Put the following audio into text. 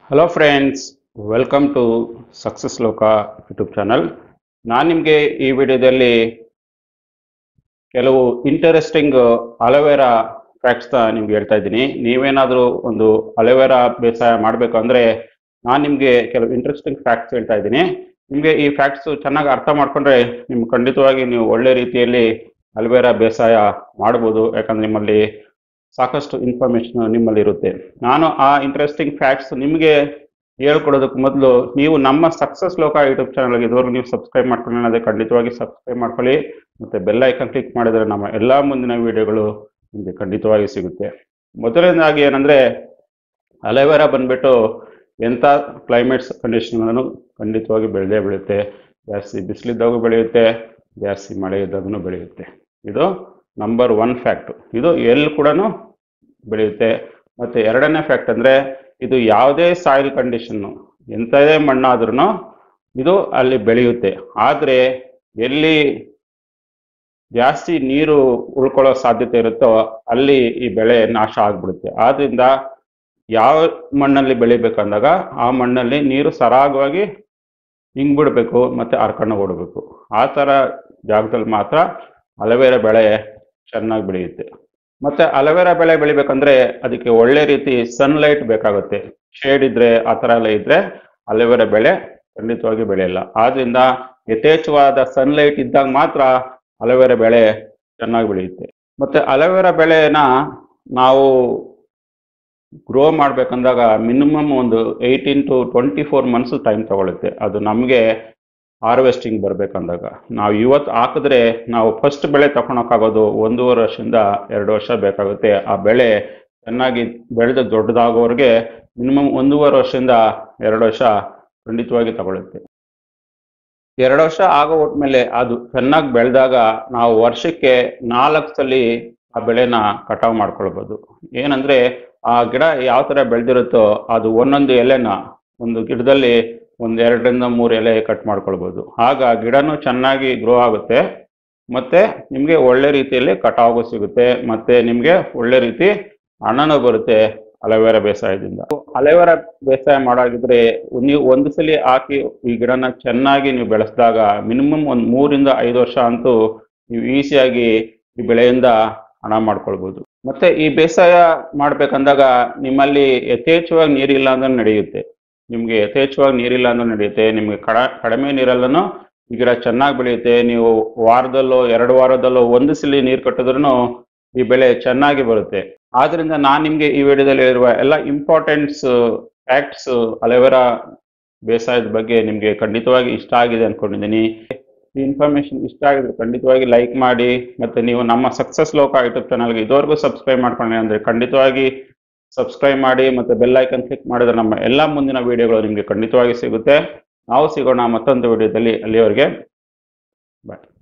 hello friends welcome to success ಲೋಕ YouTube channel ನಾನು ನಿಮಗೆ ಈ ವಿಡಿಯೋದಲ್ಲಿ ಕೆಲವು ಇಂಟರೆಸ್ಟಿಂಗ್ ಅಲೋವೆರಾ ಫ್ಯಾಕ್ಟ್ಸ್ನ ನಿಮ್ಗೆ ಹೇಳ್ತಾ ಇದ್ದೀನಿ ನೀವೇನಾದರೂ ಒಂದು ಅಲೋವೆರಾ ಬೇಸಾಯ ಮಾಡಬೇಕು ಅಂದರೆ ನಾನು ನಿಮಗೆ ಕೆಲವು ಇಂಟ್ರೆಸ್ಟಿಂಗ್ ಫ್ಯಾಕ್ಟ್ಸ್ ಹೇಳ್ತಾ ಇದ್ದೀನಿ ನಿಮಗೆ ಈ ಫ್ಯಾಕ್ಟ್ಸು ಚೆನ್ನಾಗಿ ಅರ್ಥ ಮಾಡ್ಕೊಂಡ್ರೆ ನಿಮ್ಗೆ ಖಂಡಿತವಾಗಿ ನೀವು ಒಳ್ಳೆ ರೀತಿಯಲ್ಲಿ ಅಲೋವೆರಾ ಬೇಸಾಯ ಮಾಡ್ಬೋದು ಯಾಕಂದ್ರೆ ನಿಮ್ಮಲ್ಲಿ ಸಾಕಷ್ಟು ಇನ್ಫಾರ್ಮೇಶನ್ ನಿಮ್ಮಲ್ಲಿ ಇರುತ್ತೆ ನಾನು ಆ ಇಂಟ್ರೆಸ್ಟಿಂಗ್ ಫ್ಯಾಕ್ಟ್ಸ್ ನಿಮಗೆ ಹೇಳ್ಕೊಡೋದಕ್ಕೆ ಮೊದಲು ನೀವು ನಮ್ಮ ಸಕ್ಸಸ್ ಲೋಕ ಯೂಟ್ಯೂಬ್ ಚಾನಲ್ಗೆ ಇದುವರೆಗೂ ನೀವು ಸಬ್ಸ್ಕ್ರೈಬ್ ಮಾಡ್ಕೊಳ್ಳಿ ಅದೇ ಖಂಡಿತವಾಗಿ ಸಬ್ಸ್ಕ್ರೈಬ್ ಮಾಡ್ಕೊಳ್ಳಿ ಮತ್ತೆ ಬೆಲ್ ಐಕನ್ ಕ್ಲಿಕ್ ಮಾಡಿದರೆ ನಮ್ಮ ಎಲ್ಲ ಮುಂದಿನ ವಿಡಿಯೋಗಳು ನಿಮಗೆ ಖಂಡಿತವಾಗಿ ಸಿಗುತ್ತೆ ಮೊದಲನೇದಾಗಿ ಏನಂದ್ರೆ ಅಲೋವೆರಾ ಬಂದ್ಬಿಟ್ಟು ಎಂಥ ಕ್ಲೈಮೇಟ್ಸ್ ಕಂಡೀಷನ್ಗಳನ್ನು ಖಂಡಿತವಾಗಿ ಬೆಳೆದೇ ಬೆಳೆಯುತ್ತೆ ಜಾಸ್ತಿ ಬಿಸಿಲಿದ್ದಾಗೂ ಬೆಳೆಯುತ್ತೆ ಜಾಸ್ತಿ ಮಳೆ ಇದ್ದಾಗೂ ಬೆಳೆಯುತ್ತೆ ಇದು ನಂಬರ್ ಒನ್ ಫ್ಯಾಕ್ಟ್ ಇದು ಎಲ್ಲಿ ಕೂಡ ಬೆಳೆಯುತ್ತೆ ಮತ್ತೆ ಎರಡನೇ ಫ್ಯಾಕ್ಟ್ ಅಂದ್ರೆ ಇದು ಯಾವುದೇ ಸಾಯಿಲ್ ಕಂಡೀಷನ್ನು ಎಂಥದೇ ಮಣ್ಣಾದ್ರೂ ಇದು ಅಲ್ಲಿ ಬೆಳೆಯುತ್ತೆ ಆದರೆ ಎಲ್ಲಿ ಜಾಸ್ತಿ ನೀರು ಉಳ್ಕೊಳ್ಳೋ ಸಾಧ್ಯತೆ ಇರುತ್ತೋ ಅಲ್ಲಿ ಈ ಬೆಳೆ ನಾಶ ಆಗ್ಬಿಡುತ್ತೆ ಆದ್ರಿಂದ ಯಾವ ಮಣ್ಣಲ್ಲಿ ಬೆಳಿಬೇಕಂದಾಗ ಆ ಮಣ್ಣಲ್ಲಿ ನೀರು ಸರಾಗವಾಗಿ ಹಿಂಗ್ಬಿಡ್ಬೇಕು ಮತ್ತೆ ಹರ್ಕೊಂಡು ಓಡಬೇಕು ಆ ಥರ ಜಾಗದಲ್ಲಿ ಮಾತ್ರ ಅಲೋವೆರಾ ಬೆಳೆ ಚೆನ್ನಾಗಿ ಬೆಳೆಯುತ್ತೆ ಮತ್ತೆ ಅಲೋವೆರಾ ಬೆಳೆ ಬೆಳಿಬೇಕಂದ್ರೆ ಅದಕ್ಕೆ ಒಳ್ಳೆ ರೀತಿ ಸನ್ಲೈಟ್ ಬೇಕಾಗುತ್ತೆ ಶೇಡ್ ಇದ್ರೆ ಆ ಥರ ಎಲ್ಲ ಇದ್ರೆ ಅಲೋವೆರಾ ಬೆಳೆ ಖಂಡಿತವಾಗಿ ಬೆಳೆಯಲ್ಲ ಆದ್ರಿಂದ ಯಥೇಚ್ಛವಾದ ಸನ್ಲೈಟ್ ಇದ್ದಾಗ ಮಾತ್ರ ಅಲೋವೆರಾ ಬೆಳೆ ಚೆನ್ನಾಗಿ ಬೆಳೆಯುತ್ತೆ ಮತ್ತೆ ಅಲೋವೆರಾ ಬೆಳೆನ ನಾವು ಗ್ರೋ ಮಾಡ್ಬೇಕಂದಾಗ ಮಿನಿಮಮ್ ಒಂದು eighteen to twenty four months time ತಗೊಳುತ್ತೆ ಅದು ನಮಗೆ ಹಾರ್ವೆಸ್ಟಿಂಗ್ ಬರ್ಬೇಕಂದಾಗ ನಾವು ಇವತ್ತು ಹಾಕಿದ್ರೆ ನಾವು ಫಸ್ಟ್ ಬೆಳೆ ತಗೊಳಕ್ಕಾಗೋದು ಒಂದೂವರೆ ವರ್ಷದಿಂದ ಎರಡು ವರ್ಷ ಬೇಕಾಗುತ್ತೆ ಆ ಬೆಳೆ ಚೆನ್ನಾಗಿ ಬೆಳೆದು ದೊಡ್ಡದಾಗೋವರೆಗೆ ಮಿನಿಮಮ್ ಒಂದೂವರೆ ವರ್ಷದಿಂದ ಎರಡು ವರ್ಷ ಖಂಡಿತವಾಗಿ ತಗೊಳುತ್ತೆ ಎರಡು ವರ್ಷ ಆಗೋ ಹೊಟ್ಮೇಲೆ ಅದು ಚೆನ್ನಾಗಿ ಬೆಳೆದಾಗ ನಾವು ವರ್ಷಕ್ಕೆ ನಾಲ್ಕು ಸಲ ಆ ಬೆಳೆನ ಕಟಾವು ಮಾಡ್ಕೊಳ್ಬೋದು ಏನಂದ್ರೆ ಆ ಗಿಡ ಯಾವ ಥರ ಬೆಳೆದಿರುತ್ತೋ ಅದು ಒಂದೊಂದು ಎಲೆನ ಒಂದು ಗಿಡದಲ್ಲಿ ಒಂದು ಎರಡರಿಂದ ಮೂರು ಎಲೆ ಕಟ್ ಮಾಡ್ಕೊಳ್ಬೋದು ಆಗ ಗಿಡನೂ ಚೆನ್ನಾಗಿ ಗ್ರೋ ಆಗುತ್ತೆ ಮತ್ತೆ ನಿಮಗೆ ಒಳ್ಳೆ ರೀತಿಯಲ್ಲಿ ಕಟಾವು ಸಿಗುತ್ತೆ ಮತ್ತೆ ನಿಮಗೆ ಒಳ್ಳೆ ರೀತಿ ಹಣನೂ ಬರುತ್ತೆ ಅಲೋವೆರಾ ಬೇಸಾಯದಿಂದ ಅಲೋವೆರಾ ಬೇಸಾಯ ಮಾಡಾಗಿದ್ರೆ ನೀವು ಒಂದು ಸಲ ಹಾಕಿ ಈ ಗಿಡನ ಚೆನ್ನಾಗಿ ನೀವು ಬೆಳೆಸಿದಾಗ ಮಿನಿಮಮ್ ಒಂದು ಮೂರಿಂದ ಐದು ವರ್ಷ ಅಂತೂ ನೀವು ಈಸಿಯಾಗಿ ಈ ಬೆಳೆಯಿಂದ ಹಣ ಮಾಡ್ಕೊಳ್ಬೋದು ಮತ್ತೆ ಈ ಬೇಸಾಯ ಮಾಡ್ಬೇಕಂದಾಗ ನಿಮ್ಮಲ್ಲಿ ಯಥೇಚ್ಛವಾಗಿ ನೀರಿಲ್ಲ ಅಂದ್ರೆ ನಡೆಯುತ್ತೆ ನಿಮ್ಗೆ ಯಥೇಚ್ಛವಾಗಿ ನೀರಿಲ್ಲ ಅಂದ್ರೆ ನಡೆಯುತ್ತೆ ನಿಮ್ಗೆ ಕಡ ಕಡಿಮೆ ನೀರಲ್ಲೂ ಈ ಗಿಡ ಚೆನ್ನಾಗಿ ಬೆಳೆಯುತ್ತೆ ನೀವು ವಾರದಲ್ಲೋ ಎರಡು ವಾರದಲ್ಲೋ ಒಂದು ಸಲ ನೀರು ಕಟ್ಟಿದ್ರೂ ಈ ಬೆಳೆ ಚೆನ್ನಾಗಿ ಬರುತ್ತೆ ಆದ್ರಿಂದ ನಾನು ನಿಮ್ಗೆ ಈ ವಿಡಿಯೋದಲ್ಲಿ ಇರುವ ಎಲ್ಲ ಇಂಪಾರ್ಟೆಂಟ್ಸ್ ಫ್ಯಾಕ್ಟ್ಸ್ ಅಲೋವೆರಾ ಬೇಸಾಯದ ಬಗ್ಗೆ ನಿಮ್ಗೆ ಖಂಡಿತವಾಗಿ ಇಷ್ಟ ಆಗಿದೆ ಅನ್ಕೊಂಡಿದ್ದೀನಿ ಈ ಇನ್ಫಾರ್ಮೇಶನ್ ಇಷ್ಟ ಆಗಿದ್ರೆ ಖಂಡಿತವಾಗಿ ಲೈಕ್ ಮಾಡಿ ಮತ್ತೆ ನೀವು ನಮ್ಮ ಸಕ್ಸಸ್ ಲೋಕ ಯೂಟ್ಯೂಬ್ ಚಾನಲ್ಗೆ ಇದುವರೆಗೂ ಸಬ್ಸ್ಕ್ರೈಬ್ ಮಾಡ್ಕೊಳ್ಳಿ ಅಂದ್ರೆ ಖಂಡಿತವಾಗಿ ಸಬ್ಸ್ಕ್ರೈಬ್ ಮಾಡಿ ಮತ್ತೆ ಬೆಲ್ ಐಕನ್ ಕ್ಲಿಕ್ ಮಾಡಿದ್ರೆ ನಮ್ಮ ಎಲ್ಲ ಮುಂದಿನ ವಿಡಿಯೋಗಳು ನಿಮಗೆ ಖಂಡಿತವಾಗಿ ಸಿಗುತ್ತೆ ನಾವು ಸಿಗೋಣ ಮತ್ತೊಂದು ವಿಡಿಯೋದಲ್ಲಿ ಅಲ್ಲಿವರೆಗೆ ಬಾಯ್